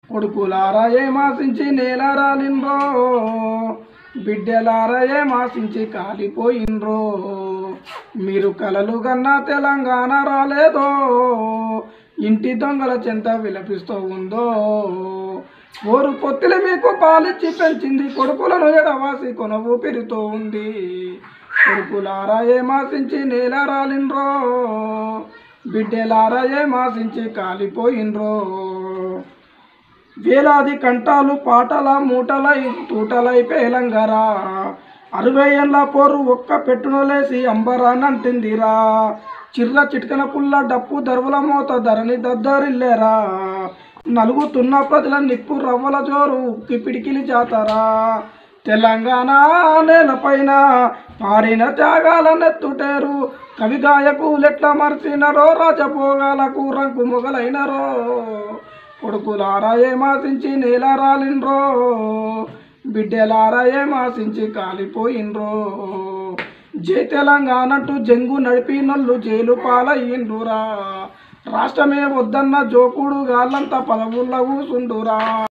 కొడుకులారా ఏమాసించి నేల రాలిండ్రో బిడ్డలారా ఏమాసించి కాలిపోయిండ్రో మీరు కలలు కన్నా తెలంగాణ రాలేదో ఇంటి దొంగల చెంత విలపిస్తూ ఉందో ఓరు పొత్తిలి మీకు పాలిచ్చి పెంచింది కొడుకులను ఎడవాసి కొన ఊపిరితో ఉంది కొడుకులారా ఏమాసించి నేల రాలిండ్రో బిడ్డలారా ఏమాసించి కాలిపోయిండ్రో వేలాది కంటాలు పాటల మూటలై తూటలై పేలంగరా అరవై ఏళ్ళ పోరు ఒక్క పెట్టునలేసి అంబరానంటిందిరా చిర్ర చిట్కన పుల్ల డప్పు దరువుల మోత ధరని దద్దరిల్లేరా నలుగుతున్న ప్రజల నిప్పు రవ్వల జోరు ఉక్కి పిడికిలి జాతరా తెలంగాణ నేలపైన పారిన త్యాగాల నెత్తుటేరు కవి గాయకులెట్ల మర్చినరో రాజభోగాలకు రంకు మొగలైనరో కొడుకులారా ఏమాసించి నేల రాలిండ్రో బిడ్డలారా ఏమాసించి కాలిపోయిండ్రో జై తెలంగాణ అంటూ జంగు నడిపినోళ్ళు జైలు పాలయ్యిండ్రురా రాష్ట్రమే వద్దన్న జోకుడు గాళ్ళంతా పదవుల్లో కూసుండురా